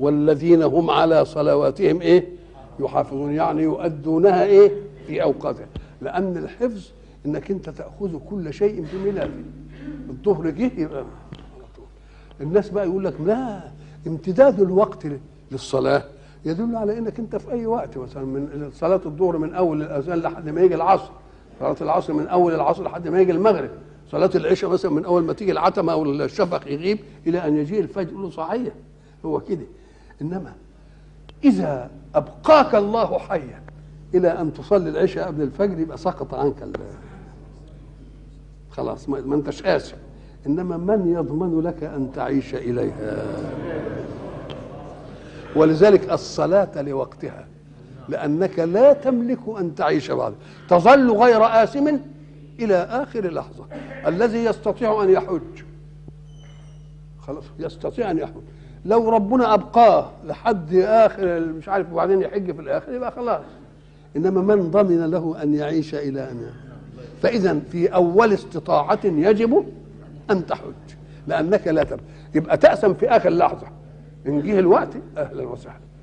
والذين هم على صلواتهم ايه يحافظون يعني يؤدونها ايه في اوقاتها لان الحفظ انك انت تاخذ كل شيء بملاذه الظهر جه يبقى على طول. الناس بقى يقول لك لا امتداد الوقت للصلاه يدل على انك انت في اي وقت مثلا من صلاه الظهر من اول الاذان لحد ما يجي العصر صلاه العصر من اول العصر لحد ما يجي المغرب صلاه العشاء مثلا من اول ما تيجي العتمه او الشفق يغيب الى ان يجيء الفجر له صحيح هو كده انما اذا ابقاك الله حيا الى ان تصلي العشاء قبل الفجر يبقى سقط عنك ال- خلاص ما ما انتش اسف انما من يضمن لك ان تعيش اليها ولذلك الصلاه لوقتها لانك لا تملك ان تعيش بعد تظل غير آثم الى اخر لحظه الذي يستطيع ان يحج خلاص يستطيع ان يحج لو ربنا ابقاه لحد اخر مش عارف وبعدين يحج في الاخر يبقى خلاص انما من ضمن له ان يعيش الى ان فاذا في اول استطاعه يجب ان تحج لانك لا تب يبقى تأسم في اخر لحظه ان جه الوقت اهلا وسهلا